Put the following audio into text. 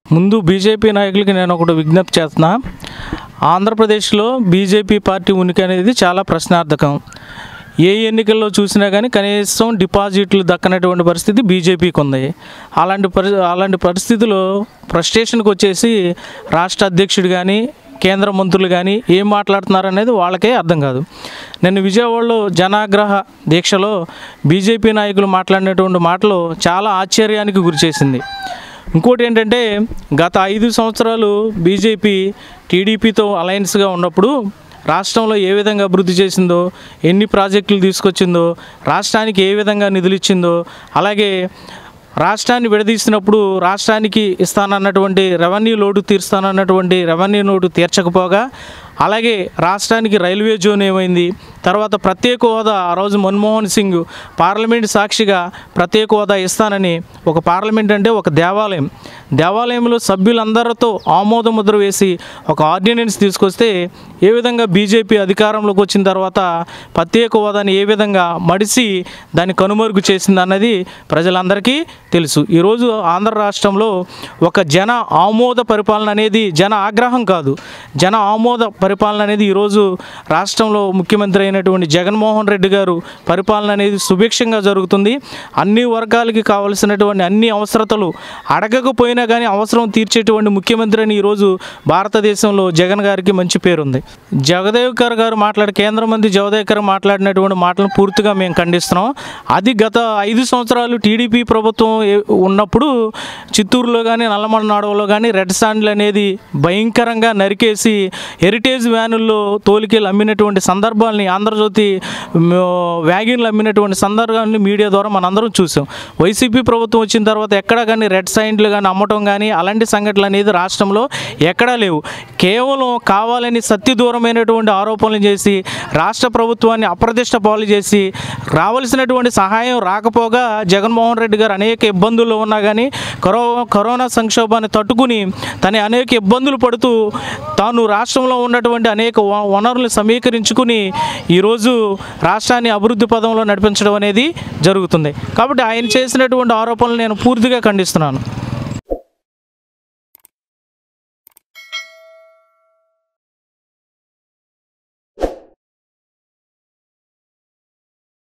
ముందు బీజేపీ నాయకులకి నేను ఒకటి విజ్ఞప్తి చేస్తున్నా ఆంధ్రప్రదేశ్లో బీజేపీ పార్టీ ఉనికి అనేది చాలా ప్రశ్నార్థకం ఏ ఎన్నికల్లో చూసినా కానీ కనీసం డిపాజిట్లు దక్కనటువంటి పరిస్థితి బీజేపీకి ఉంది అలాంటి పరి అలాంటి పరిస్థితిలో ఫ్రస్ట్రేషన్కి వచ్చేసి రాష్ట్ర అధ్యక్షుడు కానీ కేంద్ర మంత్రులు కానీ ఏం మాట్లాడుతున్నారు అనేది వాళ్ళకే అర్థం కాదు నేను విజయవాడలో జనాగ్రహ దీక్షలో బీజేపీ నాయకులు మాట్లాడినటువంటి మాటలు చాలా ఆశ్చర్యానికి గురిచేసింది ఇంకోటి ఏంటంటే గత ఐదు సంవత్సరాలు బీజేపీ టీడీపీతో అలయన్స్గా ఉన్నప్పుడు రాష్ట్రంలో ఏ విధంగా అభివృద్ధి చేసిందో ఎన్ని ప్రాజెక్టులు తీసుకొచ్చిందో రాష్ట్రానికి ఏ విధంగా నిధులు ఇచ్చిందో అలాగే రాష్ట్రాన్ని విడదీసినప్పుడు రాష్ట్రానికి ఇస్తానన్నటువంటి రెవెన్యూ లోటు తీరుస్తానన్నటువంటి రెవెన్యూ లోటు తీర్చకపోగా అలాగే రాష్ట్రానికి రైల్వే జోన్ ఏమైంది తర్వాత ప్రత్యేక హోదా ఆ రోజు మన్మోహన్ సింగ్ పార్లమెంట్ సాక్షిగా ప్రత్యేక హోదా ఇస్తానని ఒక పార్లమెంట్ అంటే ఒక దేవాలయం దేవాలయంలో సభ్యులందరితో ఆమోద ముద్ర వేసి ఒక ఆర్డినెన్స్ తీసుకొస్తే ఏ విధంగా బీజేపీ అధికారంలోకి వచ్చిన తర్వాత ప్రత్యేక హోదాని ఏ విధంగా మడిసి దాన్ని కనుమరుగు చేసింది అన్నది ప్రజలందరికీ తెలుసు ఈరోజు ఆంధ్ర రాష్ట్రంలో ఒక జన ఆమోద పరిపాలన అనేది జన ఆగ్రహం కాదు జన ఆమోద పరిపాలన అనేది ఈరోజు రాష్ట్రంలో ముఖ్యమంత్రి అయినటువంటి జగన్మోహన్ రెడ్డి గారు పరిపాలన అనేది సుభిక్షంగా జరుగుతుంది అన్ని వర్గాలకి కావలసినటువంటి అన్ని అవసరతలు అడగకపోయినా కానీ అవసరం తీర్చేటువంటి ముఖ్యమంత్రి అని ఈరోజు భారతదేశంలో జగన్ గారికి మంచి పేరుంది జగదేవ్కర్ గారు మాట్లాడి కేంద్ర మంత్రి జగదేవ్కర్ మాట్లాడినటువంటి మాటలను పూర్తిగా మేము ఖండిస్తున్నాం అది గత ఐదు సంవత్సరాలు టీడీపీ ప్రభుత్వం ఏ- ఉన్నప్పుడు చిత్తూరులో కానీ నల్లమలనాడులో కానీ రెడ్ శాండ్లు అనేది భయంకరంగా నరికేసి హెరిటేజ్ వ్యానుల్లో తోలికెళ్ళి అమ్మినటువంటి సందర్భాల్ని ఆంధ్రజ్యోతి మ్, వ్యాగిన్లు అమ్మినటువంటి సందర్భాన్ని మీడియా ద్వారా మనందరం చూసాం వైసీపీ ప్రభుత్వం వచ్చిన తర్వాత ఎక్కడ కానీ రెడ్ సైన్లు కానీ అమ్మటం కానీ అలాంటి సంఘటనలు అనేది రాష్ట్రంలో ఎక్కడా లేవు కేవలం కావాలని సత్య దూరమైనటువంటి ఆరోపణలు చేసి రాష్ట్ర ప్రభుత్వాన్ని అప్రతిష్ట పాలు చేసి రావాల్సినటువంటి సహాయం రాకపోగా జగన్మోహన్ రెడ్డి గారు అనేక ఇబ్బందుల్లో ఉన్నా కానీ కరో కరోనా సంక్షోభాన్ని తట్టుకుని తన అనేక ఇబ్బందులు పడుతూ తాను రాష్ట్రంలో ఉన్నటువంటి అనేక వ- వనరులు సమీకరించుకుని ఈరోజు రాష్ట్రాన్ని అభివృద్ధి పదంలో నడిపించడం అనేది జరుగుతుంది కాబట్టి ఆయన చేసినటువంటి ఆరోపణలు నేను పూర్తిగా ఖండిస్తున్నాను